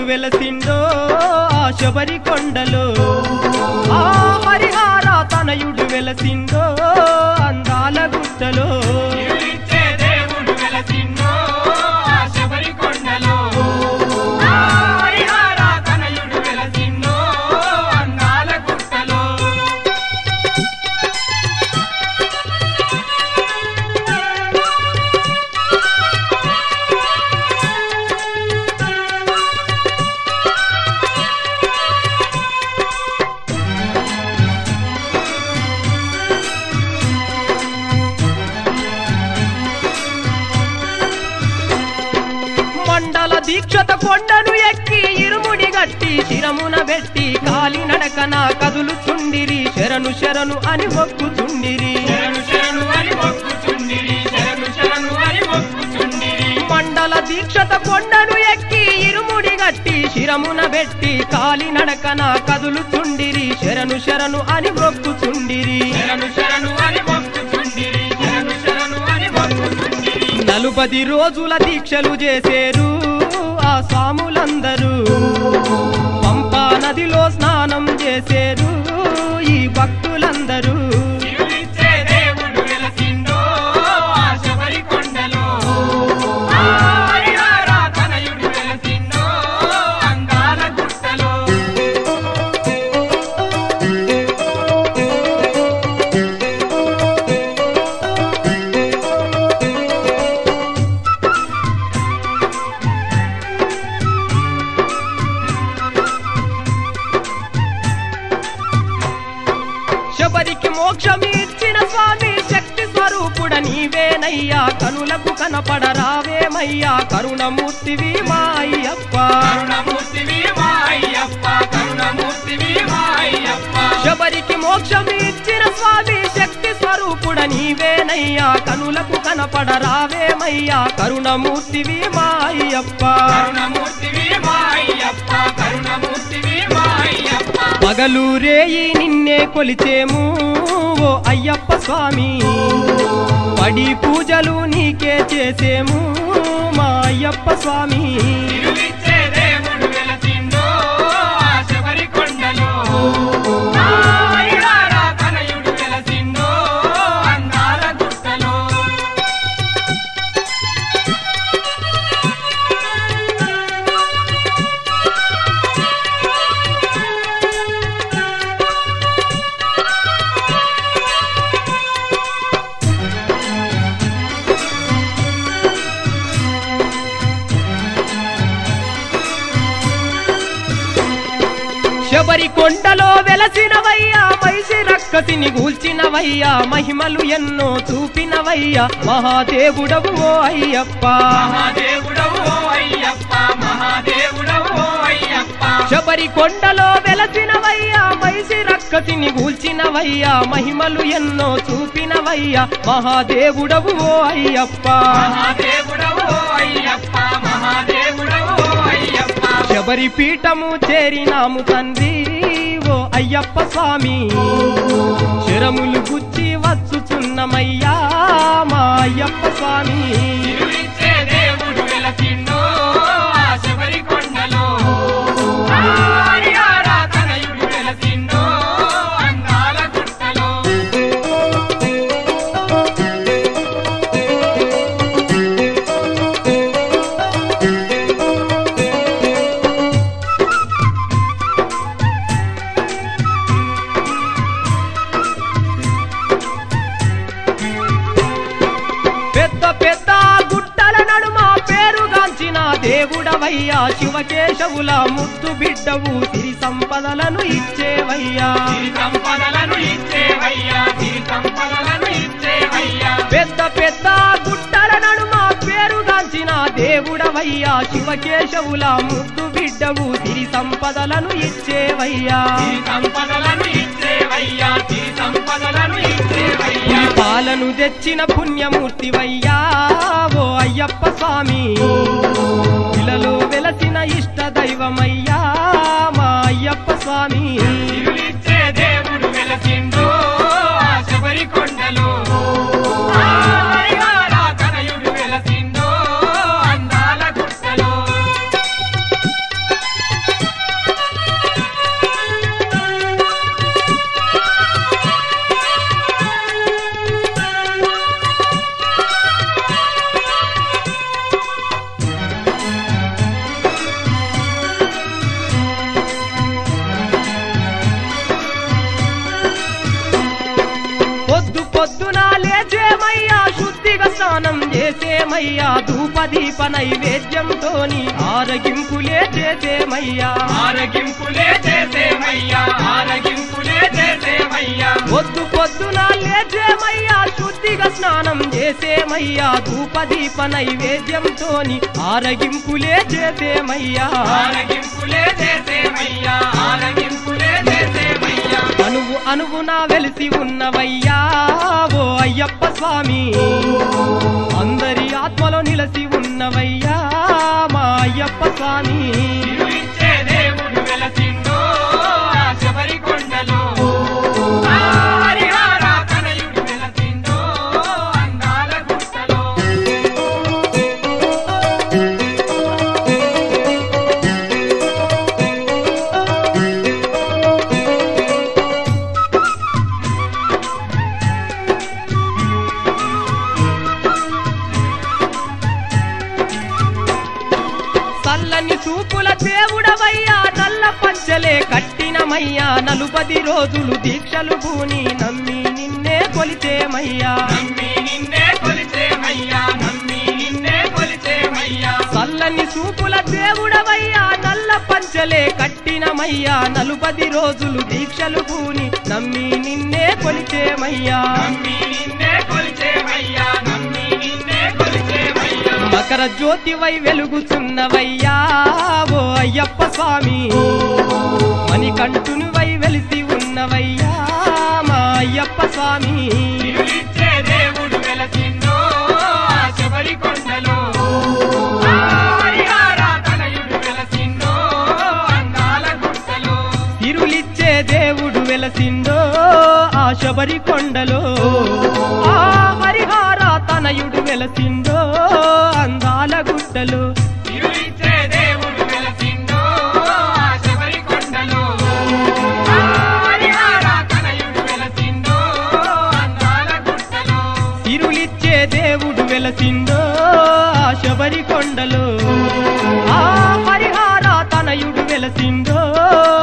వెలసిండో ఆ శబరి కొండలో ఆ హరిహార తనయుడు వెలసిండో అందాల గుట్టలో ఇరులిచ్చే దేవుడు వెలసిండో ఆ శబరి కొండలో ఆ హరిహర తనయుడు వెలసిండో అందాల గుట్టలో మండల దీక్షత కొండను ఎక్కి ఇరుముడి గట్టి శిరమున పెట్టి కాలి నడకన కదులుచుండిరి శరణు శరణు అని మొక్కుచుండిరి శరణు శరణు అని మొక్కుచుండిరి శరణు శరణు అని మొక్కుచుండిరి మండల దీక్షత కొండను ఎక్కి ఇరుముడి గట్టి శిరమున పెట్టి కాలి నడకన కదులుచుండిరి శరణు శరణు అని మొక్కుచుండిరి శరణు శరణు అని మొక్కుచుండిరి శరణు శరణు అని మొక్కుచుండిరి నలుపది రోజుల దీక్షలు చేసేరు ఆ స్వాములందరూ పంపా నదిలో స్నానం చేసేరు ఈ భక్తులందరూ ఇరులిచ్చే దేవుడు వెలసిండో ఆ శబరి కొండలో ఆ హరిహర తనయుడు వెలసిండో అందాల గుట్టలో శబరికి మోక్షమిచ్చిన స్వామి శక్తి స్వరూపుడ నీవేనయ్యా కనులకు కనపడరావేమయ్యా కరుణమూర్తివి మా అయ్యప్ప కరుణమూర్తివి మా అయ్యప్ప కరుణమూర్తివి మా అయ్యప్ప శబరికి మోక్షమిచ్చిన స్వామి శక్తి స్వరూపుడ నీవేనయ్యా కనులకు కనపడరావేమయ్యా కరుణమూర్తివి మా అయ్యప్ప కరుణమూర్తివి మా అయ్యప్ప కరుణమూర్తివి మా అయ్యప్ప పగలు రేయి నిన్నే కొలిచేము ఓ అయ్యప్ప స్వామి పడి పూజలు నీకే చేసేము మా అయ్యప్ప స్వామి తిరువిచ్చే దేవుడు వెలసిండో ఆ శబరి కొండలో ఆ హరిహర తనయుడు వెలసిండో అందాల గుట్టలో శబరి కొండలో వెలసినవయ్యా మైసి రక్కసిని గూల్చినవయ్యా మహిమలు ఎన్నో చూపినవయ్యా మహాదేవుడవు ఓ అయ్యప్ప మహాదేవుడవు ఓ అయ్యప్ప మహాదేవుడవు ఓ అయ్యప్ప శబరి కొండలో వెలసినవయ్యా మైసి రక్కసిని గూల్చినవయ్యా మహిమలు ఎన్నో చూపినవయ్యా మహాదేవుడవు ఓ అయ్యప్ప మహాదేవుడవు ఓ అయ్యప్ప మహాదేవుడవు ఓ అయ్యప్ప శబరి పీఠము చేరినాము తండ్రి ఓ అయ్యప్ప స్వామి శరములు గుచ్చి వచ్చుచున్నమయ్యా మా అయ్యప్ప స్వామి తిరువిచ్చే దేవుడు వెలసిండో ఆ శబరి కొండలో ఆ హరిహర తనయుడు వెలసిండో అందాల గుట్టలో పెద్ద పెద్ద గుట్టల నడుమ పేరుగాంచిన దేవుడవయ్యా శివకేశవుల ముద్దు బిడ్డవు సిరి సంపదలను ఇచ్చేవయ్యా సిరి సంపదలను ఇచ్చేవయ్యా సిరి సంపదలను ఇచ్చేవయ్యా పెద్ద పెద్ద గుట్టల నడుమ పేరుగాంచిన దేవుడవయ్యా శివకేశవుల ముద్దు బిడ్డవు సిరి సంపదలను ఇచ్చేవయ్యా సిరి సంపదలను ఇచ్చేవయ్యా సిరి సంపదలను ఇచ్చేవయ్యా పాలను తెచ్చిన పుణ్యమూర్తివయ్యా ఓ అయ్యప్ప స్వామి ఇలలో వెలసిన ఇష్ట దైవమయ్యా మా అయ్యప్ప స్వామి తిరులిచ్చే దేవుడు వెలసిండో ఆ శబరి కొండలో ఆ హరిహర తనయుడు వెలసిండో అందాల గుట్టలో చేసేమయ్యా ధూపదీప నైవేద్యంతోని ఆరగింపులే చేసేమయ్యా ఆరగింపులే చేసేమయ్యా ఆరగింపులే చేసేమయ్యా పొద్దు పొద్దున లేచేమయ్యా శుద్ధిగా స్నానం చేసేమయ్యా ధూపదీప నైవేద్యంతోని ఆరగింపులే చేసేమయ్యా ఆరగింపులే చేసేమయ్యా ఆరగింపులే చేసేమయ్యా అనువు అనువున వెలిసి ఉన్నవయ్యా ఓ అయ్యప్ప స్వామి అందరి ఆత్మలో నిలసి ఉన్నవయ్యా మా అయ్యప్ప స్వామి తిరువిచ్చే దేవుడు వెలసిందో ఆ శబరి కొండలో ఆ హరిహర తనయుడు వెలసిందో అందాల గుట్టలో చల్లని చూపుల దేవుడవయ్యా నల్ల పంచలే కట్టినమయ్యా నలుపది రోజులు దీక్షలు భూని నమ్మి నిన్నే కొలిచేమయ్యా నమ్మి నిన్నే కొలిచేమయ్యా నమ్మి నిన్నే కొలిచేమయ్యా చల్లని చూపుల దేవుడవయ్యా నల్ల పంచలే కట్టినమయ్యా నలుపది రోజులు దీక్షలు భూని నమ్మి నిన్నే కొలిచేమయ్యా నమ్మి నిన్నే కొలిచేమయ్యా నమ్మి నిన్నే కొలిచేమయ్యా మకర జ్యోతివై వెలుగుచున్నవయ్యా ఓ అయ్యప్ప స్వామి మణికంఠునివై వెలిసి ఉన్నవయ్యా మా అయ్యప్ప స్వామి తిరులిచ్చే దేవుడు వెలసిందో ఆ శబరి కొండలో ఆ హరిహర తనయుడు వెలసిందో అందాల గుట్టలో తిరులిచ్చే దేవుడు వెలసిందో ఆ శబరి కొండలో ఆ హరిహార తనయుడు వెలసిందో అందాల గుట్టలు తిరులిచ్చే దేవుడు వెలసిందో ఆ శబరి కొండలో ఆ హరిహర తనయుడు వెలసిందో అందాల గుట్టలో తిరులిచ్చే దేవుడు వెలసిందో ఆ శబరి కొండలో ఆ హరిహార తనయుడు వెలసిందో